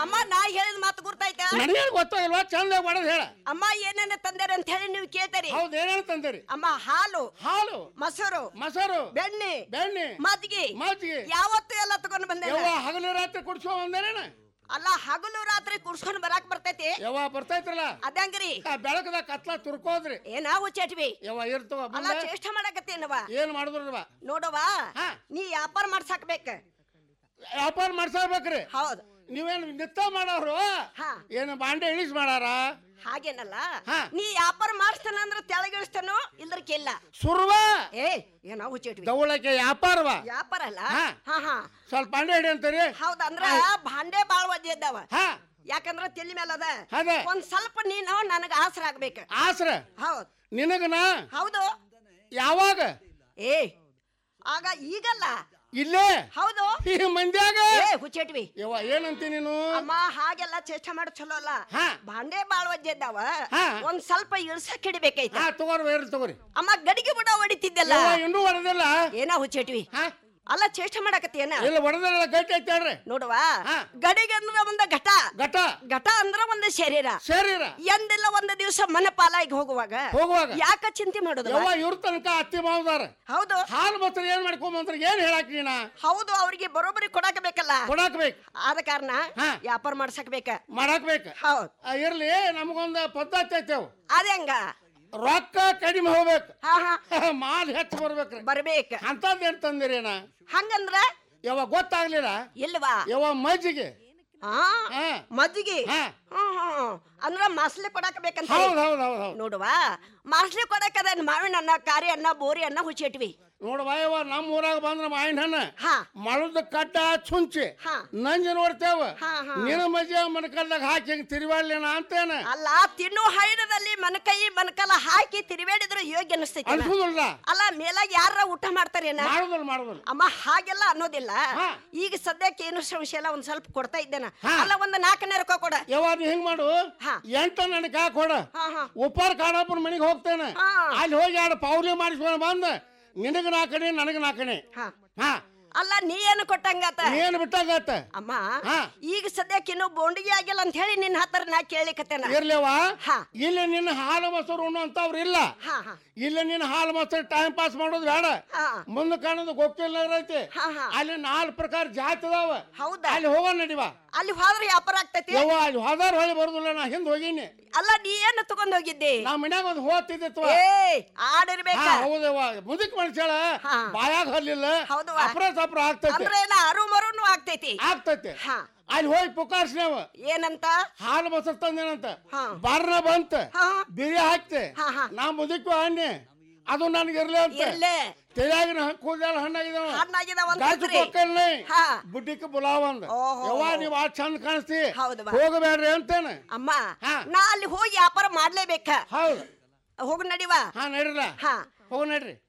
ಅಮ್ಮ ನಾ ಹೇಳಿದ ಮಾತು ಗುರ್ತಾಯ್ತಾ ನನಗೆ ಗೊತ್ತಾಗಿಲ್ವಾ ಚಂದ ಮಾಡೋದು ಹೇಳ ಅಮ್ಮ ಏನೇನ ತಂದೇರ ಅಂತ ಹೇಳಿ ನೀವು ಕೇಳ್ತೀರಿ ಹೌದು ಏನೇನು ತಂದಿರಿ ಅಮ್ಮ ಹಾಲು ಹಾಲು ಮೊಸರು ಮೊಸರು ಬೆಣ್ಣೆ ಬೆಣ್ಣೆ ಮಜ್ಜಿಗೆ ಮಜ್ಜಿಗೆ ಯಾವತ್ತು ಎಲ್ಲ ತಗೊಂಡ್ ಬಂದೆ ಯವ್ವ ಹಗಲು ರಾತ್ರಿ ಕುಡ್ಸೋ ಬಂದೇನೇನ ಅಲ್ಲ ಹಗಲು ರಾತ್ರಿ ಕುಡ್ಸ್ಕೊಂಡ್ ಬರಾಕ್ ಬರ್ತೈತಿ ಯವ್ವ ಬರ್ತೈತ್ರಲ್ಲ ಅದಂಗ್ರಿ ಆ ಬೆಳಕದ ಕತ್ಲ ತುರ್ಕೋದ್ರಿ ಏನ ಹುಚ್ಚಟ್ವಿ ಯವ್ವ ಇರ್ತವ ಅಲ್ಲ ಚೇಷ್ಟ ಮಾಡಕತ್ತೇನವ ಏನ್ ಮಾಡಿದ್ರವ ನೋಡವ ಹಾ. ನೀ ವ್ಯಾಪಾರ ಮಾಡ್ಸಾಕ್ಬೇಕ ವ್ಯಾಪಾರ ಮಾಡ್ಸಬೇಕ್ರಿ ಹೌದು ನೀವೇನು ನಿತ್ತ ಮಾಡೋರು ಹಾ. ಏನು ಬಾಂಡೆ ಇಳಿಸ್ ಮಾಡಾರ ಹಾಗೇನಲ್ಲ ಹಾ. ನೀ ವ್ಯಾಪಾರ ಮಾಡಿಸ್ತಾನ ಅಂದ್ರ ತೆಳಗಿಳಿಸ್ತಾನೋ ಇಲ್ದರ್ಕಿಲ್ಲ ಸುರ್ವ ಏ ಏನ ಹುಚ್ಚಿಟ್ವಿ ದವಳಕ್ಕೆ ವ್ಯಾಪಾರವ ವ್ಯಾಪಾರ ಅಲ್ಲ ಹಾ. ಹಾ ಹಾ ಸ್ವಲ್ಪ ಬಾಂಡೆ ಹಿಡಿ ಅಂತೀರಿ ಹೌದ ಅಂದ್ರ ಭಾಂಡೆ ಬಾಳ್ ವಜ್ಜೆ ಇದ್ದಾವ ಹಾ ಯಾಕಂದ್ರ ತಲಿ ಮೇಲೆ ಅದ ಅದ. ಒಂದ್ ಸ್ವಲ್ಪ ನೀನು ನನಗ ಆಸರ ಆಗ್ಬೇಕ ಆಸ್ರ ಹೌದ್ ನಿನಗನ ಹೌದು ಯಾವಾಗ ಏ ಆಗ ಈಗಲ್ಲ ಇಲ್ಲೇ ಹೌದು ಈ ಮಂದ್ಯಾಗ ಏ ಹುಚ್ಚೇಟ್ವಿ ಯವ್ವ ಏನಂತಿ ನೀನು ಅಮ್ಮ ಹಾಗೆಲ್ಲ ಚೇಷ್ಟ ಮಾಡಿ ಚಲೋ ಅಲ್ಲ ಹಾ. ಭಾಂಡೆ ಬಾಳ್ ವಜ್ಜೆ ಇದ್ದಾವ ಹಾ. ಒಂದ್ ಸ್ವಲ್ಪ ಇಳ್ಸಕ್ ಹಿಡಿಬೇಕೈತ ಹಾ ತಗೋರಿ ಬೇರೆ ತಗೋರಿ ಅಮ್ಮ ಗಡಿಗೆ ಬುಡ ಹೊಡಿತಿದ್ದಲ್ಲ ಯವ್ವ ಇನ್ನೂ ಹೊಡೆದಿಲ್ಲ ಏನ ಹುಚ್ಚೇಟ್ವಿ ಹಾ ಅಲ್ಲ ಚೇಷ್ಟ ಮಾಡಕತ್ತೇನ ಇಲ್ಲ ಹೊಡೆದಿಲ್ಲ ಗಟ್ಟಿ ಐತೆ ಹೇಳ್ರಿ ನೋಡುವ ಹಾ. ಗಡಿಗೆ ಅಂದ್ರ ಒಂದ ಘಟ ಘಟ ಘಟ ಅಂದ್ರ ಒಂದ್ ಶರೀರ ಸೇರಿರ ಎಂದೆಲ್ಲ ಒಂದ್ ದಿವಸ ಮನ ಪಾಲಾಗಿ ಹೋಗುವಾಗ ಹೋಗುವಾಗ ಯಾಕ ಚಿಂತೆ ಮಾಡುದು ಯವ್ವ ಇವ್ರ ತನಕ ಅತ್ತಿ ಮಾವದಾರ ಹೌದು ಹಾಲು ಮಾತ್ರ ಏನ್ ಮಾಡ್ಕೊಂಬಂದ್ರ ಏನ್ ಹೇಳಾಕ್ ನೀನ ಹೌದು ಅವ್ರಿಗೆ ಬರೋಬ್ಬರಿ ಕೊಡಾಕ ಬೇಕಲ್ಲ ಕೊಡಾಕ್ ಬೇಕು ಆದ ಕಾರಣ ಹಾ. ವ್ಯಾಪಾರ ಮಾಡ್ಸಕ್ ಬೇಕ ಮಾಡಾಕ್ ಬೇಕು ಹೌದ್ ಆ, ಇರ್ಲಿ ನಮಗೊಂದು ಪದ್ಧತಿ ಐತೆ ಅವು ಅದೇ ಹಂಗ ರೊಕ್ಕ ಕಡಿಮೆ ಹೋಗ್ಬೇಕು ಹಾ ಹಾ ಮಾಲ್ ಹೆಚ್ಚು ಬರ್ಬೇಕ್ರಿ ಬರ್ಬೇಕ ಅಂತದ್ ಏನ್ ತಂದಿರೇನ ಹಂಗಂದ್ರ ಯಾವಾಗ ಗೊತ್ತಾಗ್ಲಿಲ್ಲ ಇಲ್ವಾ ಯಾವ ಮಜ್ಜಿಗೆ ಹಾ ಹಾ ಮಜ್ಜಿಗೆ ಹಾ ಹ್ಮ್ ಹ್ಮ್ ಅಂದ್ರ ಮಾಸ್ಲೆ ಕೊಡಾಕ ಬೇಕಂತ ಹೌದ್ ಹೌದ್ ಹೌದ್ ಹೌದ್ ನೋಡುವ ಮಾಸ್ಲೆ ಕೊಡಾಕದ ಮಾವಿನ ಅನ್ನ ಕಾರಿ ಅನ್ನ ಬೋರಿ ಅನ್ನ ಹುಚ್ಚಿಟ್ವಿ ನೋಡುವ ಯವ್ವ ನಮ್ಮ ಊರಾಗ ಬಂದ್ರ ಮಾವಿನ ಹಣ್ಣ ಹಾ ಮಳದ ಕಟ್ಟ ಚುಂಚಿ ಹಾ. ನಂಜಿ ನೋಡ್ತೇವ ಹಾ, ಹಾ. ನಿನ್ನ ಮಜ್ಜಿ ಮನಕಲ್ದಾಗ ಹಾಕಿ ಹಿಂಗ್ ತಿರುವಾಡ್ಲೇನ ಅಂತೇನ ಅಲ್ಲ ತಿನ್ನು ಹೈನದಲ್ಲಿ ಮನಕೈ ಮನಕಲ ಹಾಕಿ ತಿರುವೇಡಿದ್ರು ಯೋಗ್ಯ ಅನಿಸ್ತೈತಿ ಅನ್ಸುದಿಲ್ಲ ಅಲ್ಲ ಮೇಲಾಗ ಯಾರ ಊಟ ಮಾಡ್ತಾರೇನ ಮಾಡುದಿಲ್ಲ ಮಾಡುದಿಲ್ಲ ಅಮ್ಮ ಹಾಗೆಲ್ಲ ಅನ್ನೋದಿಲ್ಲ ಹಾ. ಈಗ ಸದ್ಯಕ್ಕೆ ಏನು ಸಂಶಯ ಇಲ್ಲ ಒಂದ್ ಸ್ವಲ್ಪ ಕೊಡ್ತಾ ಇದ್ದೇನ ಹಾ. ಅಲ್ಲ ಒಂದ್ ನಾಲ್ಕನೇ ರೊಕ್ಕ ಕೊಡ ಯವ್ವ ನೀ ಹಿಂಗ್ ಮಾಡು ಹಾ. ಎಂಟ ನನಗೆ ಹಾಕ್ ಕೊಡ ಹಾ ಹಾ ಉಪ್ಪಾರ ಕಾಡಪ್ಪನ ಮನೆಗೆ ಹೋಗ್ತೇನೆ ಹಾ. ಅಲ್ಲಿ ಹೋಗಿ ಎರಡು ಪೌಲಿ ಮಾಡಿಸ್ಕೊಂಡು ಬಂದ ನಿನಗ ನಾಲ್ಕಣೆ ನನಗ ನಾಲ್ಕಣೆ ಹಾ ಹಾ ಅಲ್ಲ ನೀ ಏನು ಕೊಟ್ಟಂಗಾತ ಏನ್ ಬಿಟ್ಟಾಗತ್ತ ಅಮ್ಮ ಹಾ. ಈಗ ಸದ್ಯಕ್ಕೆ ಇನ್ನೂ ಬೋಂಡಿಗೆ ಆಗಿಲ್ಲ ಅಂತ ಹೇಳಿ ನಿನ್ನ ಹತ್ರ ನಾ ಕೇಳಿಕತ್ತೇನ ಇರ್ಲೇವ ಹಾ. ಇಲ್ಲಿ ನಿನ್ನ ಹಾಲು ಮೊಸರು ಉಣ್ಣು ಅಂತವ್ರು ಇಲ್ಲ ಹಾ ಹಾ ಇಲ್ಲಿ ನಿನ್ನ ಹಾಲು ಮೊಸರು ಟೈಮ್ ಪಾಸ್ ಮಾಡೋದು ಬೇಡ ಹಾ ಮುಂದೆ ಕಾಣೋದು ಗೋಕಿಲ್ ಐತಿ ಹಾ, ಹಾ. ಅಲ್ಲಿ ನಾಲ್ಕು ಪ್ರಕಾರ ಜಾತಿ ಅದಾವ ಹೌದಾ ಅಲ್ಲಿ ಹೋಗೋಣ ನಡಿವ ಅಲ್ಲಿ ಹೋದ್ರೆ ವ್ಯಾಪಾರ ಆಗ್ತೈತಿ ಯವ್ವ ಅಲ್ಲಿ ಹೋದಾರ ಹೊಳಿ ಬರುದಿಲ್ಲ ನಾ ಹಿಂದ್ ಹೋಗಿನಿ ಅಲ್ಲ ನೀ ಏನು ತಗೊಂಡ್ ಹೋಗಿದ್ದಿ ನಾ ಮನ್ಯಾಗ ಒಂದು ಹೋಗ್ತಿದ್ದಿತ್ವ ಏ ಆಡಿರ್ಬೇಕ ಹಾ ಹೌದವ್ವ ಮುದುಕ್ ಮನುಷ್ಯಳ ಹಾ. ಬಾಯಾಗ ಹಲ್ಲಿಲ್ಲ ಹೌದವ್ವ. ಅಪ್ರ ತಪ್ರ ಆಗ್ತೈತಿ ಅಂದ್ರೆ ಏನ ಅರು ಮರುನು ಆಗ್ತೈತಿ ಆಗ್ತೈತಿ ಹಾ ಅಲ್ಲಿ ಹೋಗಿ ಪುಕಾರ್ಸ್ನೇವ ಏನಂತ ಹಾಲು ಮೊಸರು ತಂದೇನಂತ ಹಾ. ಬಾರ್ನ ಬಂತ ಹಾ ಬಿರಿ ಹಾಕ್ತೆ ಹಾ, ಹಾ. ನಾ ಮುದುಕು ಹಣ್ಣೆ ಅದು ನನಗೆ ಇರ್ಲಿ ಅಂತ ಇರ್ಲೇ ತೆಲಿಯಾಗಿನ ಕೂದಲ ಹಣ್ಣಾಗಿದಾವ ಹಣ್ಣಾಗಿದಾವ ಅಂತ ಗಾಜು ಅಂದ್ರಿ? ಕೊಕ್ಕಲ್ನೇ ಹಾ ಬುಡ್ಡಿಕ್ಕೆ ಬುಲಾವ್ ಅಂದ ಓಹೋ. ಯವ್ವ ನೀವ್ ಆ ಚಂದ ಕಾಣಿಸ್ತಿ ಹೌದವ್ವ. ಹೋಗಬೇಡ್ರಿ ಅಂತೇನ ಅಮ್ಮ ಹಾ. ನಾ ಅಲ್ಲಿ ಹೋಗಿ ವ್ಯಾಪಾರ ಮಾಡ್ಲೇಬೇಕ ಹೌದು ಹೋಗ್ ನಡಿವಾ ಹಾ ನಡ್ರಲ್ಲ ಹಾ ಹೋಗ ನಡ್ರಿ